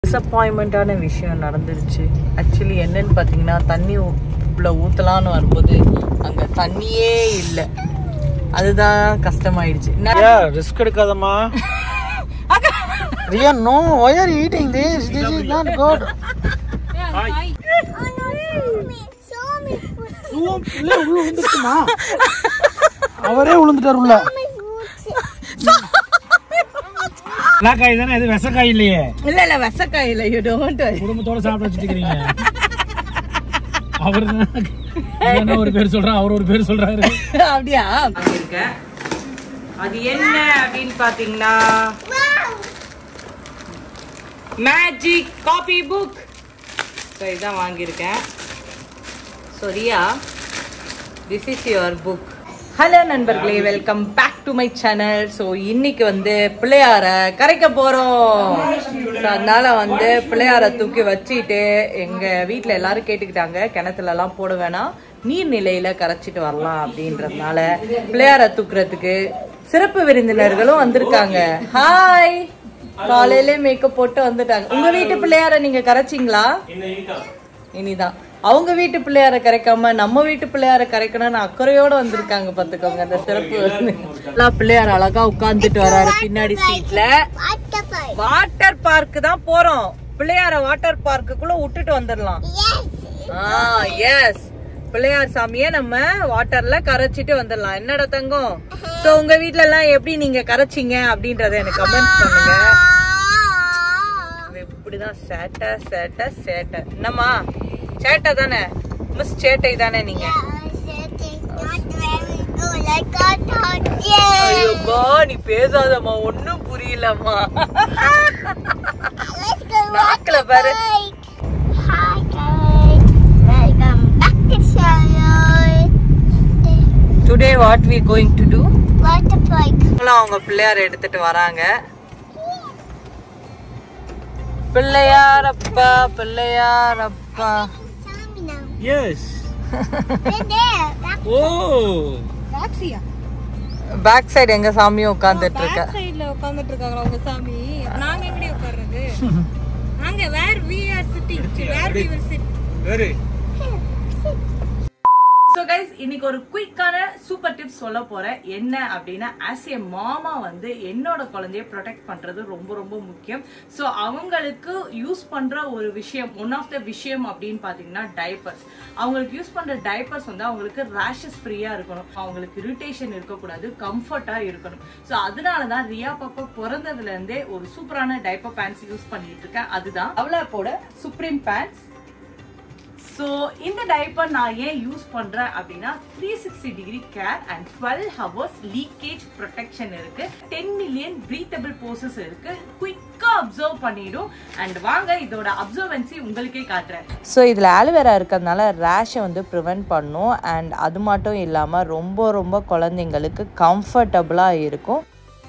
டிசப்பாயின்மெண்ட்டான விஷயம் நடந்துருச்சு ஆக்சுவலி என்னன்னு பார்த்தீங்கன்னா தண்ணி உள்ள ஊற்றலான்னு வரும்போது அங்கே தண்ணியே இல்லை அதுதான் கஷ்டமாயிடுச்சு என்ன- ரியா ரிஸ்க் எடுக்காதம்மா Riya no why are you eating this this is not good இல்ல உள்ள விழுந்துருச்சுமா அவரே விழுந்துட்டார் உள்ள காய் தானே இது விசக்காய் இல்லையே இல்ல இல்ல விசக்காய் இல்ல யூ டோன்ட் குடும்பத்தோட சாப்பிட வச்சுட்டு இருக்கீங்க அவர் என்ன ஒரு பேர் சொல்றா அவர் ஒரு பேர் சொல்றாரு அப்படியா இருக்கேன் அது என்ன அப்படின்னு பாத்தீங்கன்னா மேஜிக் காபி புக் ஸோ இதான் வாங்கியிருக்கேன் so Riya this is your book hello நண்பர்களே welcome back to my channel so இன்னைக்கு வந்து பிள்ளையார கரைக்க போகிறோம் ஸோ அதனால வந்து பிள்ளையார தூக்கி வச்சுட்டு எங்கள் வீட்டில் எல்லாரும் கேட்டுக்கிட்டாங்க கிணத்துலலாம் போட வேணாம் நீர்நிலையில் கரைச்சிட்டு வரலாம் அப்படின்றதுனால பிள்ளையார தூக்குறதுக்கு சிறப்பு விருந்தினர்களும் வந்திருக்காங்க ஹாய் காலையிலே மேக்கப் போட்டு வந்துட்டாங்க உங்க வீட்டு பிள்ளையார நீங்க கரைச்சிங்களா இனிதான் அவங்க வீட்டு பிள்ளையார கரைக்காம நம்ம வீட்டு பிள்ளையார கரைக்கணும்னு அக்கறையோட வந்திருக்காங்க பாத்துக்கோங்க அந்த சிறப்பு எல்லா பிள்ளையார் அழகா உட்கார்ந்துட்டு வராரு பின்னாடி சீட்ல வாட்டர் பார்க் தான் போறோம் பிள்ளையார வாட்டர் பார்க்குள்ள விட்டுட்டு வந்துடலாம் ஆ எஸ் பிள்ளையார் சாமிய நம்ம வாட்டர்ல கரைச்சிட்டு வந்துடலாம் என்னடா தங்கம் சோ உங்க வீட்ல எல்லாம் எப்படி நீங்க கரைச்சிங்க அப்படின்றத எனக்கு கமெண்ட் பண்ணுங்க இவன் இப்படிதான் சேட்டை சேட்டை சேட்டை என்னம்மா சேட்டை தானே மிஸ் சேட்டை தானே நீங்க ஐயோப்பா நீ பேசாதம்மா ஒண்ணும் புரியலம்மா நாக்குல பாரு today what we going to do அவங்க பிள்ளையார் எடுத்துட்டு வராங்க பிள்ளையாரப்பா பிள்ளையாரப்பா எஸ் ஓ பேக் சைடு எங்க சாமியும் உட்கார்ந்துட்டு இருக்க சைடுல உட்கார்ந்துட்டு இருக்காங்களா உங்க சாமி நாங்க எப்படி உட்கார்றது நாங்க where we are sitting where we will sit very so guys இன்னைக்கு ஒரு குயிக்கான சூப்பர் டிப்ஸ் சொல்ல போறேன் என்ன அப்படின்னா ஆஸ் ஏ மாமா வந்து என்னோட குழந்தைய ப்ரொடெக்ட் பண்றது ரொம்ப ரொம்ப முக்கியம் ஸோ அவங்களுக்கு யூஸ் பண்ற ஒரு விஷயம் ஒன் ஆஃப் த விஷயம் அப்படின்னு பாத்தீங்கன்னா டைப்பர்ஸ் அவங்களுக்கு யூஸ் பண்ற டைப்பர்ஸ் வந்து அவங்களுக்கு ரேஷஸ் ஃப்ரீயா இருக்கணும் அவங்களுக்கு இரிட்டேஷன் இருக்கக்கூடாது கம்ஃபர்ட்டா இருக்கணும் ஸோ அதனால தான் ரியா பாப்பா பிறந்ததுல இருந்தே ஒரு சூப்பரான டைப்பர் பேண்ட்ஸ் யூஸ் பண்ணிட்டு இருக்கேன் அதுதான் அவ்வளோப்போட சுப்ரீம் பேண்ட்ஸ் ஸோ இந்த டைப்பர் நான் ஏன் யூஸ் பண்றேன் அப்படின்னா three sixty degree care and twelve hours leakage protection இருக்கு டென் மில்லியன் பிரீத்தபிள் போர்சஸ் இருக்கு குயிக்கா அப்சர்வ் பண்ணிடும் அண்ட் வாங்க இதோட அப்சர்வன்சி உங்களுக்கே காட்டுறேன் ஸோ இதில் ஆலுவேரா இருக்கிறதுனால ரேஷை வந்து ப்ரிவென்ட் பண்ணும் அண்ட் அது மட்டும் இல்லாமல் ரொம்ப ரொம்ப குழந்தைங்களுக்கு கம்ஃபர்டபுளாக இருக்கும்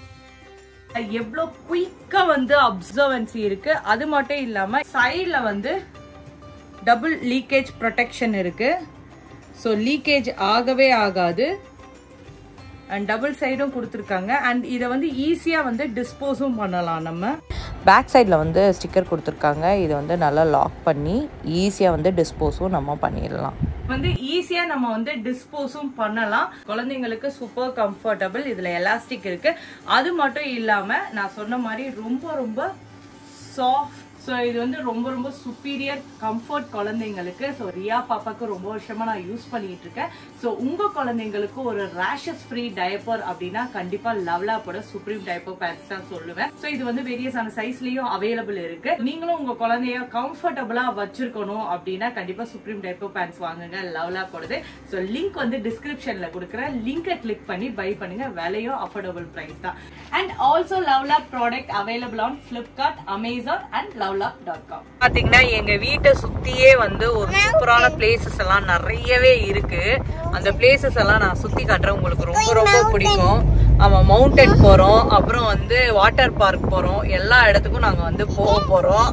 எவ்வளோ குயிக்காக வந்து அப்சர்வன்சி இருக்கு அது மட்டும் இல்லாமல் சைடில் வந்து டபுள் லீக்கேஜ் ப்ரொடெக்ஷன் இருக்கு ஸோ லீக்கேஜ் ஆகவே ஆகாது அண்ட் டபுள் சைடும் கொடுத்துருக்காங்க அண்ட் இதை வந்து ஈஸியாக வந்து டிஸ்போஸும் பண்ணலாம் நம்ம பேக் சைடில் வந்து ஸ்டிக்கர் கொடுத்துருக்காங்க இதை வந்து நல்லா லாக் பண்ணி ஈஸியாக வந்து டிஸ்போஸும் நம்ம பண்ணிடலாம் வந்து ஈஸியாக நம்ம வந்து டிஸ்போஸும் பண்ணலாம் குழந்தைங்களுக்கு சூப்பர் கம்ஃபர்டபுள் இதில் எலாஸ்டிக் இருக்கு அது மட்டும் இல்லாமல் நான் சொன்ன மாதிரி ரொம்ப ரொம்ப சாஃப்ட் ஸோ இது வந்து ரொம்ப ரொம்ப சுப்பீரியர் கம்ஃபர்ட் குழந்தைங்களுக்கு ஸோ ரியா பாப்பாக்கு ரொம்ப வருஷமா நான் யூஸ் பண்ணிட்டு இருக்கேன் ஸோ உங்க குழந்தைங்களுக்கு ஒரு ரேஷஸ் ஃப்ரீ டயப்பர் அப்படின்னா கண்டிப்பா லவ்லாப்போட சுப்ரீம் டயப்பர் பேண்ட்ஸ் தான் சொல்லுவேன் ஸோ இது வந்து வேரியஸான சைஸ்லயும் அவைலபிள் இருக்கு நீங்களும் உங்க குழந்தைய கம்ஃபர்டபுளா வச்சிருக்கணும் அப்படின்னா கண்டிப்பா சுப்ரீம் டயப்பர் பேண்ட்ஸ் வாங்குங்க லவ்லாப்போடது ஸோ லிங்க் வந்து டிஸ்கிரிப்ஷன்ல கொடுக்குறேன் லிங்கை கிளிக் பண்ணி பை பண்ணுங்க விலையும் அஃபோர்டபுள் பிரைஸ் தான் and also LuvLap product available on Flipkart Amazon and LuvLap dot com பாத்தீங்கன்னா எங்க வீட்டை சுத்தியே வந்து ஒரு சூப்பரான பிளேசஸ் எல்லாம் நிறையவே இருக்கு அந்த பிளேசஸ் எல்லாம் நான் சுத்தி காட்டுறேன் உங்களுக்கு ரொம்ப ரொம்ப பிடிக்கும் ஆமா மவுண்டன் போறோம் அப்புறம் வந்து வாட்டர் பார்க் போறோம் எல்லா இடத்துக்கும் நாங்க வந்து போக போறோம்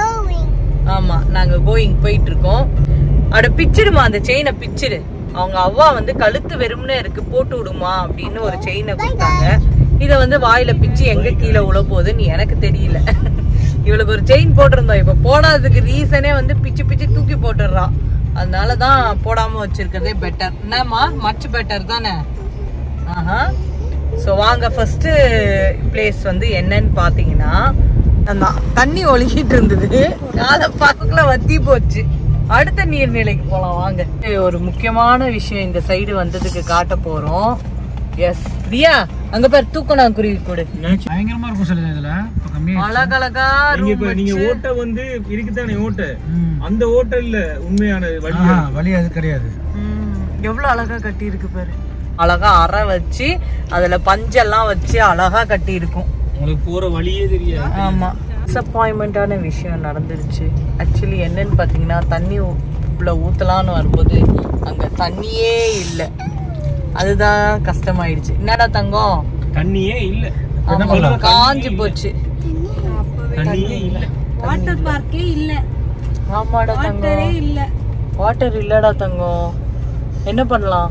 ஆமா நாங்க கோயிங் போயிட்டு இருக்கோம் அட பிச்சிடுமா அந்த செயினை பிச்சிடு அவங்க அவ்வா வந்து கழுத்து வெறும்னே இருக்கு போட்டு விடுமா அப்படின்னு ஒரு செயினை கொடுத்தாங்க இத வந்து வாயில பிச்சு எங்க கீழே உள்ள போகுதுன்னு எனக்கு தெரியல இவளுக்கு ஒரு செயின் போட்டிருந்தோம் இப்ப போடாததுக்கு ரீசனே வந்து பிச்சு பிச்சு தூக்கி போட்டுடுறான் அதனாலதான் போடாம வச்சிருக்கிறதே பெட்டர் என்னம்மா மச் பெட்டர் தானே ஆஹா ஸோ வாங்க ஃபர்ஸ்ட் பிளேஸ் வந்து என்னன்னு பாத்தீங்கன்னா அந்த தண்ணி ஒழுகிட்டு இருந்தது அதை பக்கத்துல வத்தி போச்சு அடுத்த நீர்நிலைக்கு போலாம் வாங்க இது ஒரு முக்கியமான விஷயம் இந்த சைடு வந்ததுக்கு காட்ட போறோம் எஸ் ரியா அங்க பேர் தூக்கணா குருவி கூடு பயங்கரமா இருக்கும் சொல்லுங்க இதுல இப்ப கம்மியா அழகழகா நீங்க இப்ப room நீங்க வச்சு- ஓட்டை வந்து இருக்குதானே ஓட்டை ம். அந்த ஓட்டை இல்ல உண்மையான வழி ஆ, வலி அது கிடையாது ம், எவ்வளவு அழகா கட்டி இருக்கு பாரு அழகா அறை வச்சு அதுல பஞ்செல்லாம் வச்சு அழகா கட்டி இருக்கும் உங்களுக்கு போற வழியே தெரியாது ஆமா டிசப்பாயின்மெண்டான விஷயம் நடந்துருச்சு ஆக்சுவலி என்னன்னு பாத்தீங்கன்னா தண்ணி ஊ- உள்ள ஊத்தலான்னு வரும்போது அங்க தண்ணியே இல்ல அதுதான் கஷ்டமாயிடுச்சு என்னடா தங்கம் தண்ணியே இல்ல ஆமா, காஞ்சு போச்சு தண்ணியே இல்ல வாட்டர் பார்க்கே இல்ல ஆமாடா வாட்டரே தங்கம் இல்ல வாட்டர் இல்லடா தங்கம் என்ன பண்ணலாம்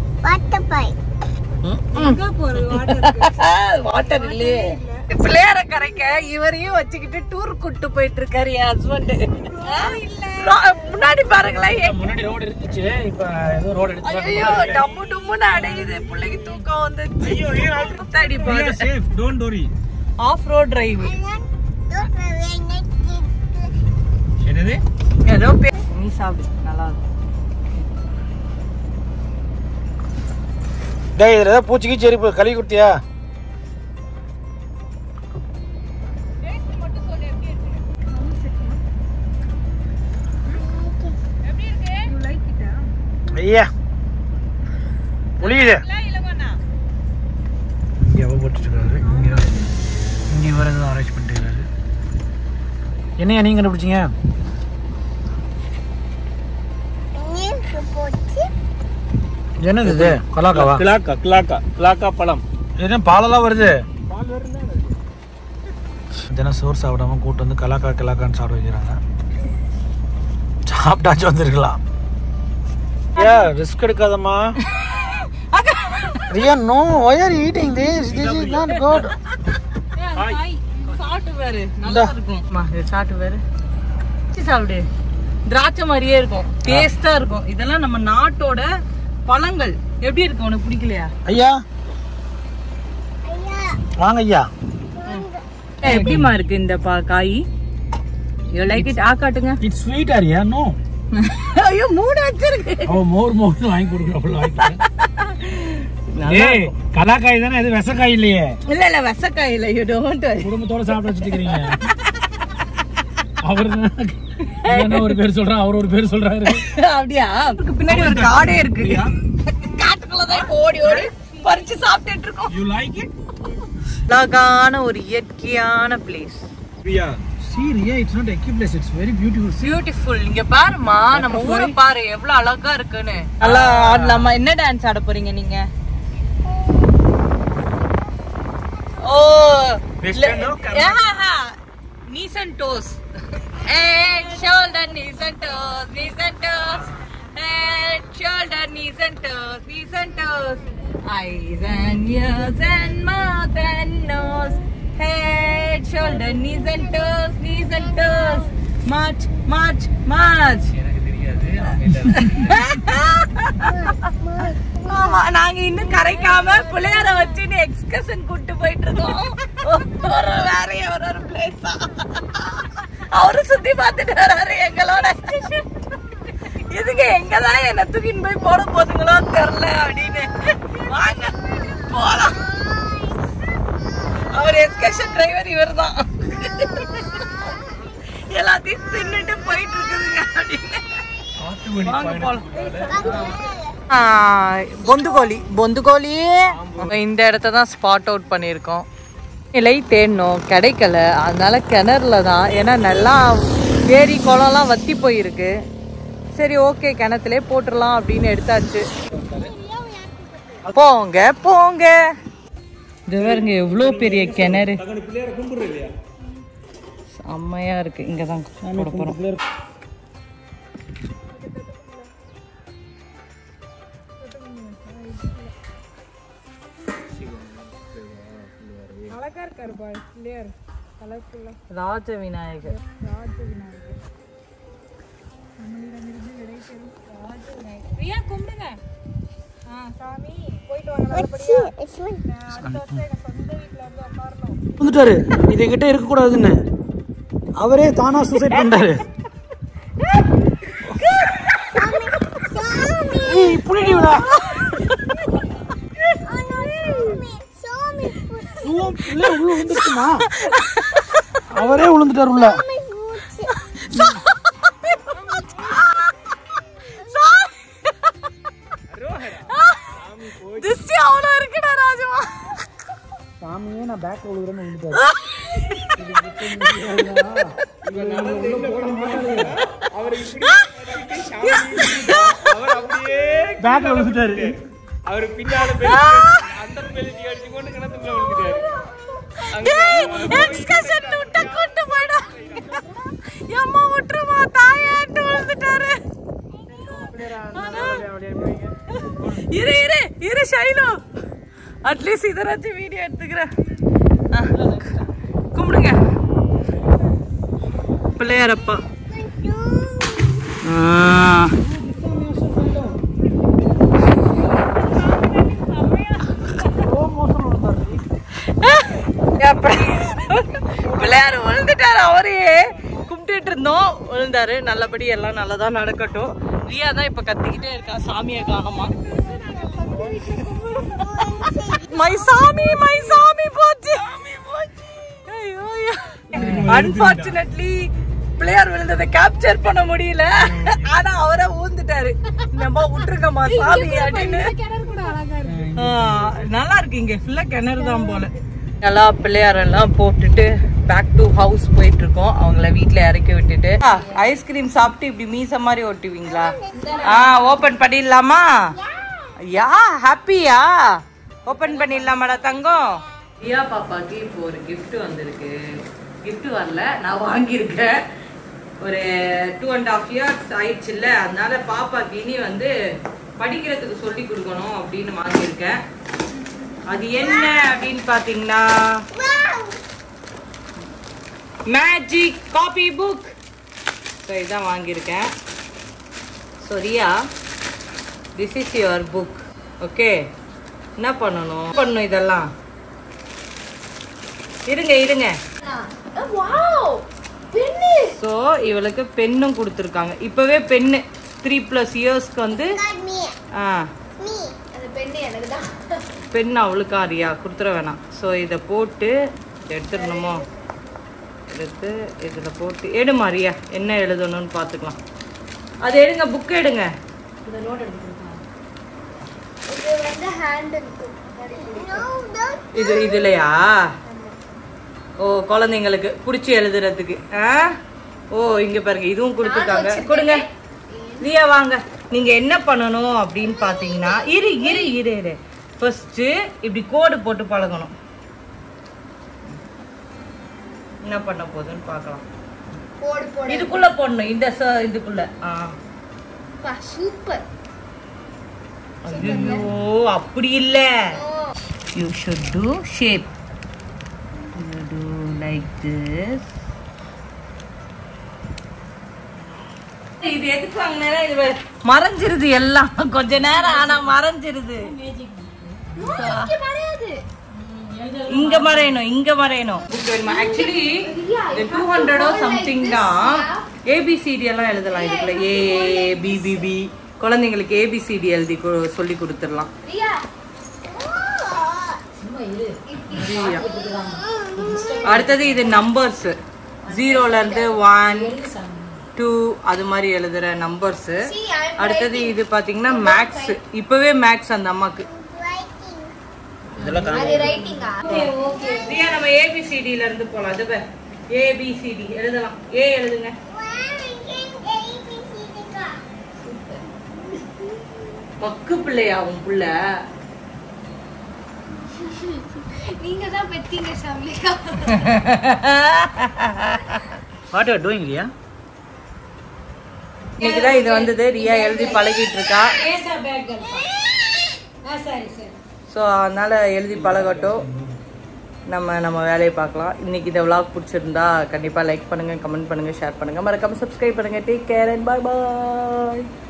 எங்க போறது வாட்டர் வாட்டர் இல்லையே பிள்ளையார கரைக்க இவரையும் வச்சுக்கிட்டு டூர் கூட்டு போயிட்டு இருக்காரு என் ஹஸ்பண்ட் முன்னாடி பாருங்களேன் எங்க- முன்னாடி ரோடு இருந்துச்சு இப்ப ஏதோ ரோடு எடுத்து ஐயோ டம்மு டும்முன்னு அடையுது பிள்ளைக்கு தூக்கம் வந்துச்சு முத்தாடி பாரு safe don't worry off road drive என்னது ஏதோ பே- நீ சாப்பிடு நல்லா இருக்கும் டேய் இதுல ஏதாவது பூச்சிக்கு சரி கழுவி கொடுத்தியா ஐயா புளியுது இங்க அவ போட்டுட்டு இருக்காரு இங்க இங்க இவர் எதுவும் அரேஞ்ச் பண்ணிட்டு இருக்காரு என்னையா நீங்க கண்டுபிடிச்சீங்க என்னது இது கலாக்காவா கிளாக்கா கிளாக்கா கிளாக்கா பழம் என்ன பாலெல்லாம் வருது தினம் சோறு சாப்பிடாம கூட்டு வந்து கலாக்கா கலாக்கான்னு சாப்பிட வைக்கிறாங்க சாப்பிட்டாச்சும் வந்திருக்கலாம் ஏ ரிஸ்க் எடுக்காதம்மா Riya no why are eating this this is not good சாப்பிட்டு பாரு நல்லா இருக்கும் அம்மா, இது சாப்பிட்டு பாரு வச்சு சாப்பிடு திராட்சை மாதிரியே இருக்கும் டேஸ்டா இருக்கும் இதெல்லாம் நம்ம நாட்டோட பழங்கள் எப்படி இருக்கு உனக்கு பிடிக்கலையா ஐயா வாங்க ஐயா ஏய், எப்படிம்மா இருக்கு இந்த பா காய் யூ லைக் இட் ஆ காட்டுங்க இட்ஸ் ஸ்வீட் ஆரியா நோ ஐயோ மூணு வச்சிருக்கு அவ மோர் மோர் வாங்கி கொடுக்குறப்பல வாங்கி ஏய் கலாக்காய் தானே இது விசக்காய் இல்லையே இல்ல இல்ல வெசக்காய் இல்ல யூ டோன்ட் குடும்பத்தோட சாப்பிட வச்சுட்டு இருக்கீங்க அவர் என்ன ஒரு பேர் சொல்றா அவர் ஒரு பேர் சொல்றாரு அப்படியா அதுக்கு பின்னாடி ஒரு காடே இருக்கு காட்டுக்குள்ளதான் இப்ப ஓடி ஓடி பறிச்சு சாப்பிட்டுட்டு இருக்கோம் யூ லைக் இட் அழகான ஒரு இயற்கையான place Priya See, Ria, it's not a place. It's very beautiful. Beautiful இங்க பாருமா நம்ம ஊரை பாரு எவ்வளவு அழகா இருக்குன்னு நல்லா ஆடலாமா என்ன டான்ஸ் ஆட போறீங்க நீங்க ஓ Western or knees and toes head shoulder knees and toes knees and toes head shoulder knees and toes knees and toes eyes and ears and mouth and nose head shoulder knees and toes knees and toes march march march எனக்கு தெரியாது ஆமா நாங்க இன்னும் கரைக்காம பிள்ளையார வச்சுன்னு excursion கூட்டு போயிட்டு இருக்கோம் ஒரு வேற ஒரு ஒரு பிளேஸா அவரு சுத்தி பார்த்துட்டு வராரு எங்களோட இதுக்கு எங்கதான் என்ன தூக்கின்னு போய் போட போதுங்களோ தெரியல அப்படின்னு வாங்க போலாம் அவர் எக்ஸ்கர்ஷன் டிரைவர் இவர் தான் எல்லாத்தையும் தின்னுட்டு போயிட்டு இருக்குதுங்க அப்படின்னு வாங்க போலாம் பொந்துகோலி பொந்துகோலி இந்த இடத்த தான் ஸ்பாட் அவுட் பண்ணியிருக்கோம் இலை தேடணும் கிடைக்கல அதனால கிணறுல தான் ஏன்னா நல்லா ஏரி குளம்லாம் வத்தி போயிருக்கு சரி ஓகே கிணத்துலே போட்டுடலாம் அப்படின்னு எடுத்தாச்சு போங்க போங்க இது பாருங்க எவ்வளோ பெரிய கிணறு செம்மையா இருக்கு இங்க தான் போட போறோம் அழகா இருக்காரு பாய் பிள்ளையார் கலர்ஃபுல்லா ராஜ விநாயகர் ராஜ விநாயகர் நம்மளிடமிருந்து விடை பெறும் ராஜ விநாயகர் ரியா கும்பிடுங்க ஆ சாமி போயிட்டு வாங்க நல்லபடியா நான் அடுத்த வருஷம் எங்க சொந்த வீட்ல வந்து உட்காரணும் வந்துட்டாரு இது என்கிட்ட இருக்கக்கூடாதுன்னு அவரே தானா சூசைட் பண்ணிட்டாரு ஏய், புடிடி இவள. சுவம் பிள்ளை உள்ள விழுந்துருச்சுமா அவரே விழுந்துட்டாரு உள்ள திருஷ்டி அவ்வளோ இருக்குடா ராஜமா சாமியே நான் பேக் விழுகிறேன்னு விழுந்துட்டாரு அவர் இப்படி வச்சுட்டு சாமி அவர் அப்படியே பேக்ல விழுந்துட்டாரு அவர் பின்னால பெரிய அந்த பெல்ட்டி அடிச்சு கொண்டு கிணத்துக்குள்ள விழுந்துட்டாரு எக்ஸ்கர்ஷன் விட்ட கூட்டு போயிடா அம்மா விட்டுருமா தாயாட்டு விழுந்துட்டாரு இரு இரு இரு ஷைலு அட்லீஸ்ட் இதராச்சும் வீடியோ எடுத்துக்கிறேன் ஆ, கும்பிடுங்க பிள்ளையாரப்பா ஆ. பிள்ளையார் விழுந்துட்டாரு அவரையே கும்பிட்டுட்டு இருந்தோம் விழுந்தாரு நல்லபடி எல்லாம் நல்லதா நடக்கட்டும் ரியா தான் இப்ப கத்திக்கிட்டே இருக்கா சாமியை காணோமா மை சாமி மை சாமி போச்சு அன்பார்ச்சுனேட்லி பிள்ளையார் விழுந்ததை கேப்சர் பண்ண முடியல ஆனா அவரை ஊந்துட்டாரு நம்ம விட்டுருக்கமா சாமி அப்படின்னு கிணறு கூட அழகா இருக்கு ஆ, நல்லா இருக்கு இங்க ஃபுல்லா கிணறு தான் போல நல்லா பிள்ளையாரெல்லாம் போட்டுட்டு பேக் டு ஹவுஸ் போயிட்டு இருக்கோம் அவங்கள வீட்ல இறக்கி விட்டுட்டு ஐஸ்கிரீம் சாப்பிட்டு இப்படி மீச மாதிரி ஒட்டுவீங்களா ஆ ஓபன் பண்ணிடலாமா யா ஹாப்பியா ஓபன் பண்ணிடலாமாடா தங்கம் ரியா பாப்பாக்கு இப்போ ஒரு gift வந்திருக்கு gift வரல நான் வாங்கியிருக்கேன் ஒரு டூ அண்ட் ஹாஃப் இயர்ஸ் ஆயிடுச்சுல்ல அதனால பாப்பாக்கு இனி வந்து படிக்கிறதுக்கு சொல்லி கொடுக்கணும் அப்படின்னு வாங்கியிருக்கேன் அது என்ன அப்படின்னு பாத்தீங்கன்னா மேஜிக் காப்பி புக் ஸோ இதான் வாங்கியிருக்கேன் so Riya this is your book okay என்ன பண்ணணும் என்ன பண்ணணும் இதெல்லாம் இருங்க இருங்க ஸோ இவளுக்கு பென்னும் கொடுத்துருக்காங்க இப்போவே பென்னு த்ரீ ப்ளஸ் இயர்ஸ்க்கு வந்து ஆ பென் அவளுக்கா ரியா கொடுத்துட வேணாம் ஸோ இதை போட்டு எடுத்துடணுமோ எடுத்து இதில் போட்டு எடுமா ரியா என்ன எழுதணும்னு பார்த்துக்கலாம் அது எடுங்க புக் எடுங்க இது இதுலையா ஓ குழந்தைங்களுக்கு பிடிச்சி எழுதுறதுக்கு ஆ ஓ இங்க பாருங்க இதுவும் கொடுத்துருக்காங்க கொடுங்க ரியா வாங்க நீங்க என்ன பண்ணணும் அப்படின்னு பாத்தீங்கன்னா இரு இரு இரு இரு ஃபர்ஸ்ட் இப்படி கோடு போட்டு பழகணும் என்ன பண்ண போகுதுன்னு பார்க்கலாம் இதுக்குள்ள போடணும் இந்த ச- இதுக்குள்ள ஆ சூப்பர் ஐயோ அப்படி இல்ல you should do shape you do like this இது எதுக்கு வாங்கினா இது வே- மறைஞ்சிருது எல்லாம் கொஞ்ச நேரம் ஆனா மறைஞ்சிருது இங்க மறையணும் இங்க மறையணும் புக் வேணுமா ஆக்சுவலி இது டூ ஹண்ட்ரடோ சம்திங் தான் ஏபிசிடி எல்லாம் எழுதலாம் இதுக்குள்ள ஏ பிபிபி குழந்தைங்களுக்கு ஏபிசிடி எழுதி கு- சொல்லி கொடுத்துடலாம் அடுத்தது இது நம்பர்ஸ் ஜீரோல இருந்து ஒன் டூ அது மாதிரி எழுதுற நம்பர்ஸ் அடுத்தது இது பாத்தீங்கன்னா மேக்ஸ் இப்பவே மேக்ஸ் அந்த அம்மாக்கு ரியா நம்ம ஏபிசிடில இருந்து போலாம் அது பாரு ஏபிசிடி எழுதலாம் ஏ எழுதுங்க மக்கு பிள்ளையா உன் புள்ள நீங்க தான் பெத்தீங்க சாமிலிகா வாட் ஆர் டூயிங் ரியா இன்னைக்குதான் இது வந்தது ரியா எழுதி பழகிட்டு இருக்கா சரி சரி ஸோ அதனால எழுதி பழகட்டும் நம்ம நம்ம வேலையை பார்க்கலாம் இன்னைக்கு இந்த vlog பிடிச்சிருந்தா கண்டிப்பாக லைக் பண்ணுங்கள் கமெண்ட் பண்ணுங்கள் ஷேர் பண்ணுங்கள் மறக்காமல் சப்ஸ்கிரைப் பண்ணுங்கள் take care and bye bye